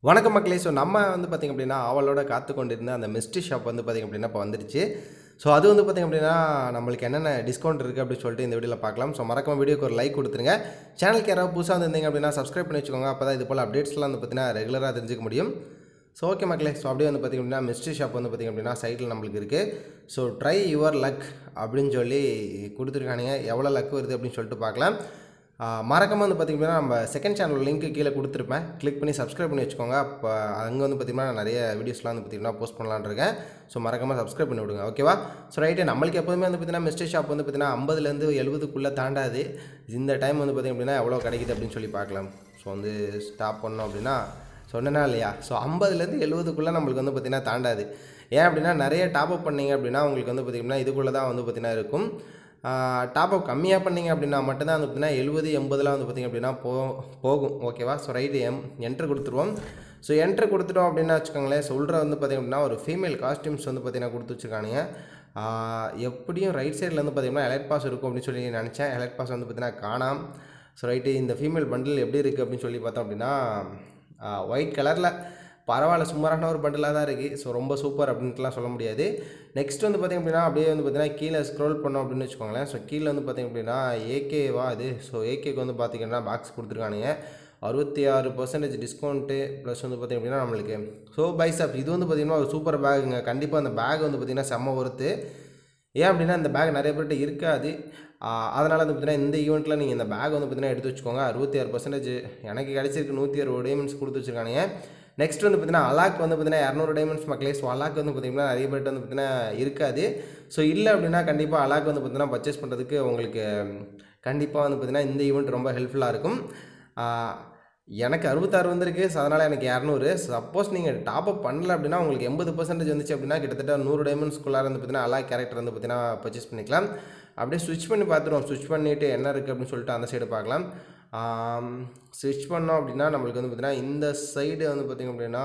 வணக்கம் மக்களே ஸோ நம்ம வந்து பார்த்திங்க அப்படின்னா அவளோட காத்து கொண்டிருந்த அந்த மிஸ்ட்ரி ஷாப் வந்து பார்த்திங்க அப்படின்னா இப்போ வந்துருச்சு ஸோ அது வந்து பார்த்திங்க அப்படின்னா நம்மளுக்கு என்னென்ன டிஸ்கவுண்ட் இருக்குது அப்படின்னு சொல்லிட்டு இந்த வீடியோவில் பார்க்கலாம் ஸோ மறக்காம வீடியோக்கு ஒரு லைக் கொடுத்துருங்க சேனலுக்கு யாராவது புதுசாக வந்திருந்தீங்க அப்படின்னா சப்ஸ்கிரைப் பண்ணி வச்சுக்கோங்க அப்போ தான் இது போல் அப்டேட்ஸ்லாம் வந்து பார்த்தீங்கன்னா ரெகுலராக தெரிஞ்சுக்க முடியும் ஸோ ஓகே மக்களே ஸோ அப்படியே வந்து பார்த்திங்க அப்படின்னா மிஸ்ட்ரி ஷாப் வந்து பார்த்திங்க அப்படின்னா சைட்டில் நம்மளுக்கு இருக்குது ஸோ ட்ரை யுவர் லக் அப்படின்னு சொல்லி கொடுத்துருக்கானுங்க எவ்வளோ லக் வருது அப்படின்னு சொல்லிட்டு பார்க்கலாம் மறக்காம வந்து பார்த்திங்கன்னா நம்ம செகண்ட் சேனல் லிங்க் கீழே கொடுத்துருப்பேன் கிளிக் பண்ணி சப்ஸ்கிரைப் பண்ணி வச்சுக்கோங்க அப்போ அங்கே வந்து பார்த்திங்கன்னா நான் நிறைய வீடியோஸ்லாம் வந்து பார்த்திங்கன்னா போஸ்ட் பண்ணலான்னு இருக்கேன் ஸோ மறக்காம சப்ஸ்கிரைப் பண்ணி விடுங்க ஓகேவா ஸோ ரைட்டு நம்மளுக்கு எப்போதுமே வந்து பார்த்திங்கன்னா மிஸ்டே ஷாப் வந்து பார்த்திங்கன்னா ஐம்பதுலேருந்து எழுபதுக்குள்ளே தாண்டாது இந்த டைம் வந்து பார்த்திங்க அப்படின்னா எவ்வளோ கிடைக்குது அப்படின்னு சொல்லி பார்க்கலாம் ஸோ வந்து ஸ்டாப் பண்ணோம் அப்படின்னா சொன்னேனா இல்லையா ஸோ ஐம்பதுலேருந்து எழுபதுக்குள்ளே நம்மளுக்கு வந்து பார்த்திங்கன்னா தாண்டாது ஏன் அப்படின்னா நிறைய டாப் அப் பண்ணீங்க அப்படின்னா உங்களுக்கு வந்து பார்த்திங்கன்னா இதுக்குள்ளே தான் வந்து பார்த்திங்கன்னா இருக்கும் டாப் அப் கம்மியாக பண்ணீங்க அப்படின்னா மட்டும்தான் வந்து பார்த்திங்கன்னா எழுபது எண்பதுலாம் வந்து பார்த்திங்க அப்படின்னா போ போகும் ஓகேவா ஸோ ரைட்டு எம் என்ட்ரு கொடுத்துருவோம் ஸோ என்ட்ரு கொடுத்துட்டோம் அப்படின்னா வச்சுக்கோங்களேன் சொல்கிற வந்து பார்த்திங்க அப்படின்னா ஒரு ஃபீமேல் காஸ்டியூம்ஸ் வந்து பார்த்திங்கன்னா கொடுத்து வச்சுருக்கானுங்க எப்படியும் ரைட் சைடில் வந்து பார்த்திங்கன்னா எலைட் பாஸ் இருக்கும் அப்படின்னு சொல்லி நினச்சேன் எலைட் பாஸ் வந்து பார்த்திங்கன்னா காணாம் ஸோ ரைட்டு இந்த ஃபீமேல் பண்டில் எப்படி இருக்குது அப்படின்னு சொல்லி பார்த்தோம் அப்படின்னா ஒயிட் கலரில் பரவாயில்ல சுமாரான ஒரு பண்டிலாக தான் இருக்குது ஸோ ரொம்ப சூப்பர் அப்படின்ட்டுலாம் சொல்ல முடியாது நெக்ஸ்ட் வந்து பார்த்திங்க அப்படின்னா அப்படியே வந்து பார்த்திங்கன்னா கீழே ஸ்க்ரோல் பண்ணோம் அப்படின்னு வச்சுக்கோங்களேன் ஸோ கீழே வந்து பார்த்திங்க அப்படின்னா ஏகேவா அது ஸோ ஏகேக்கு வந்து பார்த்திங்கன்னா பாக்ஸ் கொடுத்துருக்கானுங்க அறுபத்தி ஆறு பர்சன்டேஜ் டிஸ்கவுண்ட்டு ப்ளஸ் வந்து பார்த்திங்க அப்படின்னா நம்மளுக்கு ஸோ பைசாப் இது வந்து பார்த்திங்கன்னா ஒரு சூப்பர் பேக்குங்க கண்டிப்பாக அந்த பேக் வந்து பார்த்திங்கன்னா செம்ம ஒருத்து ஏன் அப்படின்னா இந்த பேக் நிறைய பேர்கிட்ட இருக்காது அதனால் வந்து பார்த்தீங்கன்னா இந்த ஈவெண்ட்டில் நீங்கள் இந்த பேக் வந்து பார்த்தீங்கன்னா எடுத்து வச்சுக்கோங்க அறுபத்தி ஆறு பர்சன்டேஜ் எனக்கு கிடச்சிருக்கு நூற்றி அறுபது டைமண்ட்ஸ் கொடுத்து வச்சுருக்கானுங்க நெக்ஸ்ட் வந்து பார்த்தீங்கன்னா அலாக் வந்து பார்த்தீங்கன்னா இரநூறு டைமண்ட்ஸ் மக்களே ஸோ அலாக் வந்து பார்த்தீங்கன்னா நிறைய பேர்கிட்ட வந்து பார்த்தீங்கன்னா இருக்காது ஸோ இல்லை அப்படின்னா கண்டிப்பாக அலாக் வந்து பார்த்தீங்கன்னா பர்ச்சேஸ் பண்ணுறதுக்கு உங்களுக்கு கண்டிப்பாக வந்து பார்த்தீங்கன்னா இந்த ஈவெண்ட் ரொம்ப ஹெல்ப்ஃபுல்லாக இருக்கும் எனக்கு அறுபத்தாறு வந்திருக்கு ஸோ அதனால் எனக்கு இரநூறு சப்போஸ் நீங்கள் டாப் அப் பண்ணல அப்படின்னா உங்களுக்கு எண்பது பர்சன்டேஜ் வந்துச்சு அப்படின்னா கிட்டத்தட்ட நூறு டைமண்ட்ஸ்குள்ளார வந்து பார்த்தீங்கன்னா அலா கேரக்டர் வந்து பார்த்தீங்கன்னா பர்ச்சேஸ் பண்ணிக்கலாம் அப்படியே ஸ்விட்ச் பண்ணி பார்த்துருவோம் ஸ்விட்ச் பண்ணிவிட்டு என்ன இருக்குது அப்படின்னு சொல்லிட்டு அந்த சைடு பார்க்கலாம் ஸ்விட்ச் பண்ணோம் அப்படின்னா நம்மளுக்கு வந்து பார்த்திங்கன்னா இந்த சைடு வந்து பார்த்திங்க அப்படின்னா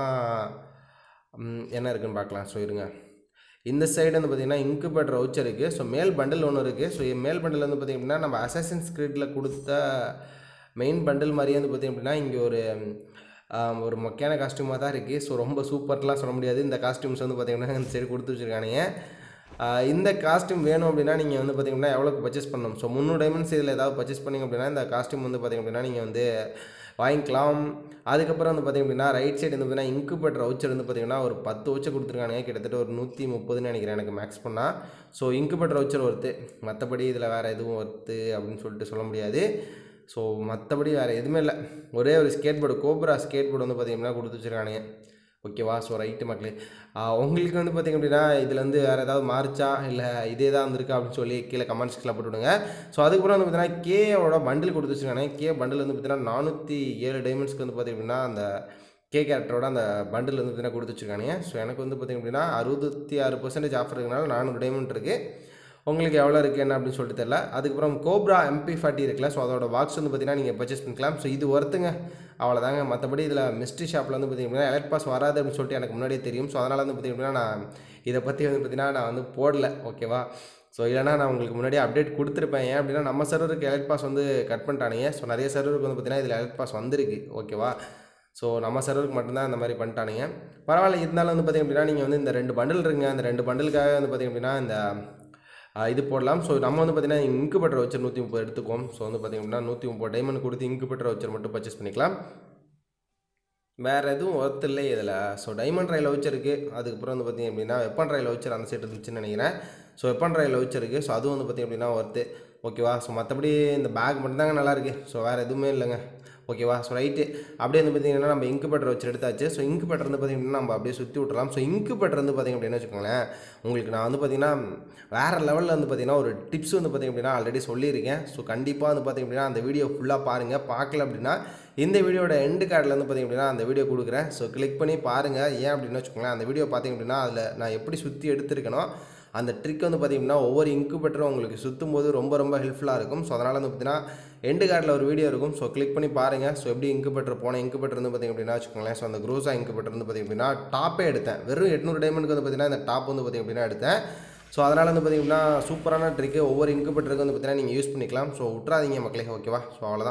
என்ன இருக்குன்னு பார்க்கலாம் ஸோ இருங்க இந்த சைடு வந்து பார்த்திங்கன்னா இன்குபேட்டர் வவுச்சர் இருக்குது ஸோ மேல் பண்டில் ஒன்று இருக்குது ஸோ மேல் பண்டில் வந்து பார்த்திங்க அப்படின்னா நம்ம அசசன் ஸ்கிரிட்டில் கொடுத்த மெயின் பண்டில் மாதிரியே வந்து பார்த்திங்க அப்படின்னா இங்கே ஒரு ஒரு மொக்கையான காஸ்டியூமாக தான் இருக்குது ஸோ ரொம்ப சூப்பர்லாம் சொல்ல முடியாது இந்த காஸ்டியூம்ஸ் வந்து பார்த்திங்கன்னா இந்த சைடு கொடுத்து வச்சுருக்கானுங்க இந்த காஸ்டியூம் வேணும் அப்படின்னா நீங்கள் வந்து பார்த்திங்கன்னா எவ்வளோக்கு பர்ச்சேஸ் பண்ணணும் ஸோ முந்நூறு டைமண்ட்ஸ் இதில் ஏதாவது பர்ச்சேஸ் பண்ணிங்க அப்படின்னா இந்த காஸ்டியூம் வந்து பார்த்திங்க அப்படின்னா நீங்கள் வந்து வாங்கிக்கலாம் அதுக்கப்புறம் வந்து பார்த்திங்க அப்படின்னா ரைட் சைடு வந்து பார்த்தீங்கன்னா இன்குபேட்டர் வவுச்சர் வந்து பார்த்திங்கன்னா ஒரு பத்து வச்சு கொடுத்துருக்கானுங்க கிட்டத்தட்ட ஒரு நூற்றி முப்பதுன்னு நினைக்கிறேன் எனக்கு மேக்ஸ் பண்ணால் ஸோ இன்குபேட்டர் வவுச்சர் ஒர்த்து மற்றபடி இதில் வேறு எதுவும் ஒர்த்து அப்படின்னு சொல்லிட்டு சொல்ல முடியாது ஸோ மற்றபடி வேறு எதுவுமே இல்லை ஒரே ஒரு skateboard cobra skateboard வந்து பார்த்திங்கன்னா கொடுத்து வச்சுருக்கானுங்க ஓகேவா ஸோ ரைட்டு மக்களே உங்களுக்கு வந்து பார்த்திங்க அப்படின்னா இதில் வந்து வேறு ஏதாவது மாறிச்சா இல்லை இதே தான் வந்திருக்கா அப்படின்னு சொல்லி கீழே கமெண்ட்ஸ்கில் போட்டுவிடுங்க ஸோ அதுக்கப்புறம் வந்து பார்த்தீங்கன்னா கேவோட பண்டில் கொடுத்து வச்சுருக்காங்க கே பண்டில் வந்து பார்த்தீங்கன்னா நானூற்றி ஏழு டைமண்ட்ஸ்க்கு வந்து பார்த்திங்க அப்படின்னா அந்த கே கேரக்டரோட அந்த பண்டில் வந்து பார்த்தீங்கன்னா கொடுத்து வச்சுருக்காங்க ஸோ எனக்கு வந்து பார்த்திங்க அப்படின்னா அறுபத்தி ஆறு பர்சன்டேஜ் ஆஃபர் இருக்கனால நானூறு டைமண்ட் இருக்குது உங்களுக்கு எவ்வளோ இருக்குது என்ன அப்படின்னு சொல்லிட்டு தெரில அதுக்கப்புறம் கோப்ரா எம்பி ஃபார்ட்டி இருக்குல்ல ஸோ அதோட பாக்ஸ் வந்து பார்த்தீங்கன்னா நீங்கள் பர்ச்சேஸ் பண்ணிக்கலாம் ஸோ இது ஒருத்துங்க அவ்வளோதாங்க மற்றபடி இதில் மிஸ்ட்ரி ஷாப்பில் வந்து பார்த்திங்கன்னா எலக்ட் பாஸ் வராது அப்படின்னு சொல்லிட்டு எனக்கு முன்னாடியே தெரியும் ஸோ அதனால் வந்து பார்த்திங்கன்னா நான் இதை பற்றி வந்து பார்த்திங்கன்னா நான் வந்து போடல ஓகேவா ஸோ இல்லைனா நான் உங்களுக்கு முன்னாடியே அப்டேட் கொடுத்துருப்பேன் ஏன் அப்படின்னா நம்ம சர்வருக்கு எலக்ட் பாஸ் வந்து கட் பண்ணிட்டானுங்க ஸோ நிறைய சர்வருக்கு வந்து பார்த்திங்கன்னா இதில் எலக்ட் பாஸ் வந்திருக்கு ஓகேவா ஸோ நம்ம சர்வருக்கு மட்டும்தான் இந்த மாதிரி பண்ணிட்டானுங்க பரவாயில்ல இருந்தாலும் வந்து பார்த்திங்க அப்படின்னா நீங்கள் வந்து இந்த ரெண்டு பண்டில் இருக்குங்க அந்த ரெண்டு பண்டிலுக்காக வந்து பார்த்திங்க அப்படின்னா இந்த இது போடலாம் ஸோ நம்ம வந்து பார்த்திங்கன்னா இன்குபேட்டர் வச்சர் நூற்றி முப்பது எடுத்துக்குவோம் ஸோ வந்து பார்த்திங்க அப்படின்னா நூற்றி முப்பது டைமண்ட் கொடுத்து இன்குபேட்டர் வச்சர் மட்டும் பர்ச்சேஸ் பண்ணிக்கலாம் வேறு எதுவும் ஒர்த் இல்லை இதில் ஸோ டைமண்ட் ரயில் வச்சிருக்கு அதுக்கப்புறம் வந்து பார்த்திங்க அப்படின்னா வெப்பன் ரயில் வச்சர் அந்த சைடு இருந்துச்சுன்னு நினைக்கிறேன் ஸோ வெப்பன் ரயில் வச்சிருக்கு ஸோ அதுவும் வந்து பார்த்திங்க அப்படின்னா ஒர்த்து ஓகேவா ஸோ மற்றபடி இந்த பேக் மட்டும்தாங்க நல்லாயிருக்கு ஸோ வேறு எதுவுமே இல்லைங்க ஓகேவா ஸோ ரைட்டு அப்படியே வந்து பார்த்திங்கன்னா நம்ம இன்குபேட்டர் வச்சு எடுத்தாச்சு ஸோ இன்குபேட்டர் வந்து பார்த்திங்கன்னா நம்ம அப்படியே சுற்றி விட்றலாம் ஸோ இன்குபேட்டர் வந்து பார்த்திங்க அப்படின்னு வச்சுக்கோங்களேன் உங்களுக்கு நான் வந்து பார்த்திங்கன்னா வேறு லெவலில் வந்து பார்த்திங்கன்னா ஒரு டிப்ஸ் வந்து பார்த்திங்க அப்படின்னா ஆல்ரெடி சொல்லியிருக்கேன் ஸோ கண்டிப்பாக வந்து பார்த்திங்க அப்படின்னா அந்த வீடியோ ஃபுல்லாக பாருங்கள் பார்க்கல அப்படின்னா இந்த வீடியோட எண்டு கார்டில் வந்து பார்த்திங்க அப்படின்னா அந்த வீடியோ கொடுக்குறேன் ஸோ கிளிக் பண்ணி பாருங்கள் ஏன் அப்படின்னு வச்சுக்கோங்களேன் அந்த வீடியோ பார்த்திங்க அப்படின்னா அதில் நான் எப்படி சுற்றி எடுத்திருக்கணும் அந்த ட்ரிக் வந்து பார்த்திங்கன்னா ஒவ்வொரு இன்குபேட்டரும் உங்களுக்கு சுற்றும் போது ரொம்ப ரொம்ப ஹெல்ப்ஃபுல்லாக இருக்கும் ஸோ அதனால் வந்து பார்த்திங்கன்னா எண்டு கார்டில் ஒரு வீடியோ இருக்கும் ஸோ கிளிக் பண்ணி பாருங்கள் ஸோ எப்படி இன்குபேட்டர் போன இன்குபேட்டர் வந்து பார்த்திங்க அப்படின்னா வச்சுக்கோங்களேன் ஸோ அந்த க்ரூஸா இன்குபேட்டர் வந்து பார்த்திங்க அப்படின்னா டாப்பே எடுத்தேன் வெறும் எட்நூறு டைமண்டுக்கு வந்து பார்த்திங்கன்னா இந்த டாப் வந்து பார்த்திங்க அப்படின்னா எடுத்தேன் ஸோ அதனால் வந்து பார்த்திங்கன்னா சூப்பரான ட்ரிக்கு ஒவ்வொரு இன்குபேட்டருக்கு வந்து பார்த்திங்கன்னா நீங்கள் யூஸ் பண்ணிக்கலாம் ஸோ விட்றாதீங்க மக்களே ஓகேவா ஸோ அவ்வளோதான்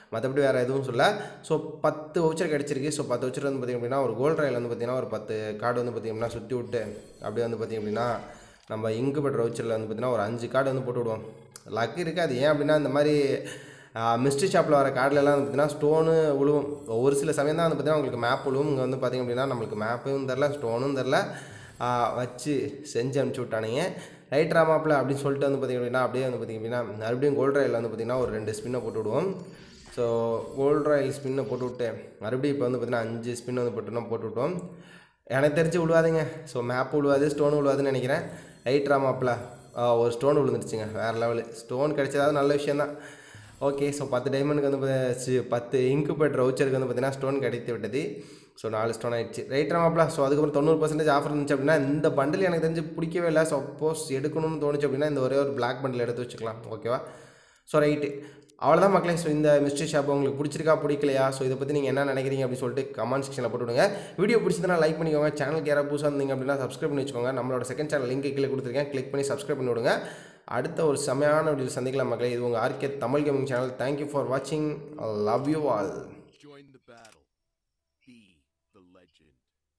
மற்றபடி வேறு எதுவும் சொல்ல ஸோ பத்து வவுச்சர் கிடச்சிருக்கு ஸோ பத்து வவுச்சர் வந்து பார்த்திங்க அப்படின்னா ஒரு கோல்ட் ராயில் வந்து பார்த்திங்கன்னா ஒரு பத்து கார்டு வந்து பார்த்திங்க அப்படின்னா சுற்றி விட்டு அப்படியே வந்து பார்த்திங்க அப்படின்னா நம்ம இங்கு பெற்ற வவுச்சரில் வந்து பார்த்திங்கன்னா ஒரு அஞ்சு கார்டு வந்து போட்டு விடுவோம் லக்கு இருக்குது அது ஏன் அப்படின்னா இந்த மாதிரி மிஸ்ட்ரி ஷாப்பில் வர கார்டுலலாம் வந்து பார்த்திங்கன்னா ஸ்டோனு விழுவும் ஒரு சில சமயம் தான் வந்து பார்த்திங்கன்னா உங்களுக்கு மேப் விழுவும் இங்கே வந்து பார்த்திங்க அப்படின்னா நம்மளுக்கு மேப்பும் தெரில ஸ்டோனும் தெரில வச்சு செஞ்சு அனுப்பிச்சி விட்டானுங்க ரைட் ராமாப்பில் அப்படின்னு சொல்லிட்டு வந்து பார்த்திங்க அப்படின்னா அப்படியே வந்து பார்த்திங்க அப்படின்னா மறுபடியும் கோல்ட் ராயில் வந்து பார்த்திங்கன்னா ஒரு ரெண்டு ஸ்பின்னை போட்டு விடுவோம் ஸோ கோல்ட் ராயில் ஸ்பின்னை போட்டு விட்டு மறுபடியும் இப்போ வந்து பார்த்திங்கன்னா அஞ்சு ஸ்பின் வந்து போட்டுனா போட்டு விட்டோம் எனக்கு தெரிஞ்சு விழுவாதுங்க ஸோ மேப் விழுவாது ஸ்டோன் விழுவாதுன்னு நினைக்கிறேன் ரைட் ராமாப்பில் ஒரு ஸ்டோன் விழுந்துருச்சுங்க வேறு லெவலு ஸ்டோன் கிடைச்சதாவது நல்ல விஷயந்தான் ஓகே ஸோ பத்து டைமண்டுக்கு வந்து பா- சி, பத்து இங்கு பெட் ரவுச்சருக்கு வந்து பார்த்தீங்கன்னா ஸ்டோன் கிடைத்து விட்டது ஸோ நாலு ஸ்டோன் ஆயிடுச்சு ரைட் ராமாப்ல ஸோ அதுக்கப்புறம் தொண்ணூறு பர்சன்டேஜ் ஆஃபர் இருந்துச்சு அப்படின்னா இந்த பண்டில் எனக்கு தெரிஞ்சு பிடிக்கவே இல்லை சப்போஸ் எடுக்கணும்னு தோணுச்சு அப்படின்னா இந்த ஒரே ஒரு பிளாக் பண்டில் எடுத்து வச்சுக்கலாம் ஓகேவா ஸோ ரைட்டு அவ்வளோதான் மக்களே ஸோ இந்த மிஸ்ட்ரி ஷாப் உங்களுக்கு பிடிச்சிருக்கா பிடிக்கலையா ஸோ இதை பற்றி நீங்கள் என்ன நினைக்கிறீங்க அப்படின்னு சொல்லிட்டு கமெண்ட் செக்ஷனில் போட்டு விடுங்க வீடியோ பிடிச்சதுனா லைக் பண்ணிக்கோங்க சேனலுக்கு யாராவது புதுசாக இருந்தீங்க அப்படின்னா சப்ஸ்கிரைப் பண்ணி வச்சுக்கோங்க நம்மளோட செகண்ட் சேனல் லிங்க் கீழே கொடுத்துருக்கேன் கிளிக் பண்ணி சப்ஸ்கிரைப் பண்ணி விடுங்க அடுத்த ஒரு செமையான வீடியோ சந்திக்கலாம் மக்களே இது உங்கள் RK Tamil gaming channel thank you for வாட்சிங் love you all Join the battle. Be the legend.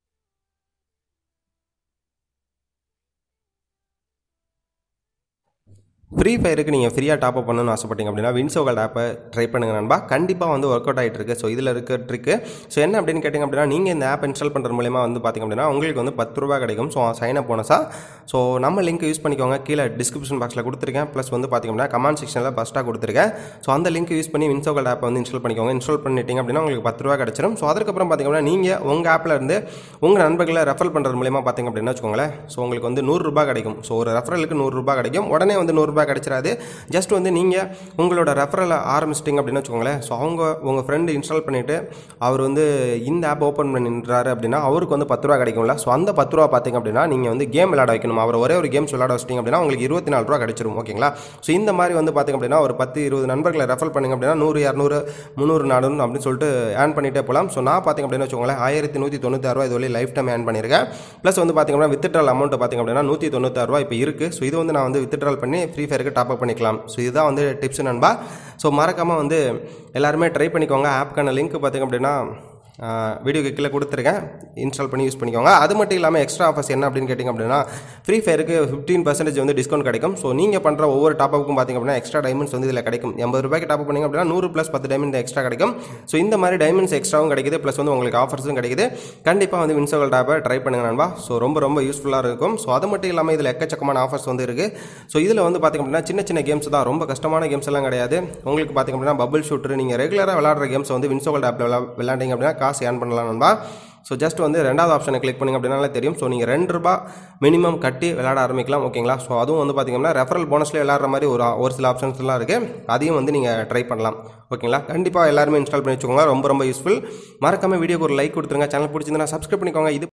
Free ஃபயருக்கு நீங்கள் ஃப்ரீயாக டாப் அப் பண்ணணும்னு ஆசைப்பட்டீங்க அப்படின்னா வின்சோகல் ஆப்பை ட்ரை பண்ணுங்க நண்பா கண்டிப்பாக வந்து ஒர்க் அவுட் ஆகிட்டு இருக்கு ஸோ இதில் இருக்க ட்ரிக்கு ஸோ என்ன அப்படின்னு கேட்டிங்க அப்படின்னா நீங்கள் இந்த ஆப் இன்ஸ்டால் பண்ணுறது மூலிமா வந்து பார்த்திங்க அப்படின்னா உங்களுக்கு வந்து பத்து ரூபா கிடைக்கும் ஸோ சைன் அப் போனஸா ஸோ நம்ம லிங்க் யூஸ் பண்ணிக்கோங்க கீழே டிஸ்கிரிப்ஷன் பாக்ஸில் கொடுத்துருக்கேன் ப்ளஸ் வந்து பார்த்திங்க அப்படின்னா கமெண்ட் செக்ஷனில் ஃபஸ்ட்டாக கொடுத்துருக்கேன் ஸோ அந்த லிங்க் யூஸ் பண்ணி வின்சோகல் ஆப்பை வந்து இன்ஸ்டால் பண்ணிக்கோங்க இன்ஸ்டால் பண்ணிட்டீங்க அப்படின்னா உங்களுக்கு பத்து ரூபா கிடச்சிரும் ஸோ அதுக்கப்புறம் பார்த்திங்க அப்படின்னா நீங்கள் உங்கள் ஆப்பில் இருந்து உங்கள் நண்பர்களை ரெஃபர் பண்ணுறது மூலிமா பார்த்திங்க அப்படின்னா வச்சுக்கோங்களேன் ஸோ உங்களுக்கு வந்து நூறுரூபா கிடைக்கும் ஸோ ஒரு ரெஃபரலுக்கு நூறுரூபா கிடைக்கும் உடனே வந்து நூறுரூபா கிடைச்சிடாது ஜஸ்ட் வந்து நீங்கள் உங்களோட ரெஃபரலை ஆரம்பிச்சிட்டிங்க அப்படின்னு வச்சுக்கோங்களேன் ஸோ அவங்க உங்கள் ஃப்ரெண்டு இன்ஸ்டால் பண்ணிவிட்டு அவர் வந்து இந்த ஆப் ஓப்பன் பண்ணின்றாரு அப்படின்னா அவருக்கு வந்து பத்து ரூபா கிடைக்கும்ல ஸோ அந்த பத்து ரூபா பார்த்தீங்க அப்படின்னா நீங்கள் வந்து கேம் விளையாட வைக்கணும் அவர் ஒரே ஒரு கேம்ஸ் விளையாட வச்சிட்டிங்க அப்படின்னா உங்களுக்கு இருபத்தி நாலு ரூபா கிடைச்சிரும் ஓகேங்களா ஸோ இந்த மாதிரி வந்து பார்த்திங்க அப்படின்னா ஒரு பத்து இருபது நண்பர்களை ரெஃபர் பண்ணிங்க அப்படின்னா நூறு இரநூறு முந்நூறு நானூறு அப்படின்னு சொல்லிட்டு ஏர்ன் பண்ணிட்டே போகலாம் ஸோ நான் பார்த்திங்க அப்படின்னு வச்சுக்கோங்களேன் ஆயிரத்தி நூற்றி தொண்ணூத்தாறு ரூபா இது வரையும் லைஃப் டைம் ஏர்ன் பண்ணியிருக்கேன் ப்ளஸ் வந்து பார்த்திங்க அப்படின்னா வித்ட்ரால் அமௌண்ட் பார்த்திங்க அப்படின்னா நூற்றி தொண்ணூத்தாறு ரூபா இப்போ இருக்குது ஸோ இது வந்து நான் வந்து வித்ட்ரால் பண்ணி ஃப்ரீ ஃபயருக்கு டாப் அப் பண்ணிக்கலாம் ஸோ இதுதான் வந்து டிப்ஸ் நண்பா ஸோ மறக்காமல் வந்து எல்லாருமே ட்ரை பண்ணிக்கோங்க ஆப்க்கான லிங்க் பார்த்திங்க அப்படின்னா வீடியோக்கு கீழே கொடுத்துருக்கேன் இன்ஸ்டால் பண்ணி யூஸ் பண்ணிக்கோங்க அது மட்டும் இல்லாமல் எக்ஸ்ட்ரா ஆஃபர்ஸ் என்ன அப்படின்னு கேட்டிங்க அப்படின்னா ஃப்ரீ ஃபயருக்கு ஃபிஃப்டீன் பர்சன்டேஜ் வந்து டிஸ்கவுண்ட் கிடைக்கும் ஸோ நீங்கள் பண்ணுற ஒவ்வொரு டாப்புக்கும் பார்த்திங்க அப்படின்னா எக்ஸ்ட்ரா டைமண்ட்ஸ் வந்து இதில் கிடைக்கும் எண்பது ரூபாய்க்கு டாப் பண்ணிங்க அப்படின்னா நூறு ப்ளஸ் பத்து டைமண்ட் எக்ஸ்ட்ரா கிடைக்கும் ஸோ இந்த மாதிரி டைமண்ட்ஸ் எக்ஸ்ட்ராவும் கிடைக்குது ப்ளஸ் வந்து உங்களுக்கு ஆஃபர்ஸும் கிடைக்குது கண்டிப்பாக வந்து வின்சோகல் டாப்பை ட்ரை பண்ணுங்க நண்பா ஸோ ரொம்ப ரொம்ப யூஸ்ஃபுல்லாக இருக்கும் ஸோ அது மட்டும் இல்லாமல் இதில் எக்கச்சக்கமான ஆஃபர்ஸ் வந்து இருக்குது ஸோ இதில் வந்து பார்த்திங்க அப்படின்னா சின்ன சின்ன கேம்ஸ் தான் ரொம்ப கஷ்டமான கேம்ஸ் எல்லாம் கிடையாது உங்களுக்கு பார்த்திங்க அப்படின்னா பபிள் ஷூட்டர் நீங்கள் ரெகுலராக விளாடுற கேம்ஸ் வந்து வின்சோகல் ஆப்பில் விளா விளாண்டிங்க அப்படின்னா காசு ஏர்ன் பண்ணலாம் நண்பா ஸோ ஜஸ்ட் வந்து ரெண்டாவது ஆப்ஷனை கிளிக் பண்ணிங்க அப்படின்னாலே தெரியும் ஸோ நீங்கள் ரெண்டு ரூபா மினிமம் கட்டி விளையாட ஆரம்பிக்கலாம் ஓகேங்களா ஸோ அதுவும் வந்து பார்த்தீங்கன்னா ரெஃபரல் போனஸ்லேயே விளையாடுற மாதிரி ஒரு ஒரு சில ஆப்ஷன்ஸ்லாம் இருக்குது அதையும் வந்து நீங்கள் ட்ரை பண்ணலாம் ஓகேங்களா கண்டிப்பாக எல்லாருமே இன்ஸ்டால் பண்ணி வச்சுக்கோங்க ரொம்ப ரொம்ப யூஸ்ஃபுல் மறக்காம வீடியோக்கு ஒரு லைக் கொடுத்துருங்க சேனல் பிடிச்சிருந்தா சப்ஸ்கிரைப் பண்ணிக்கோங்க இது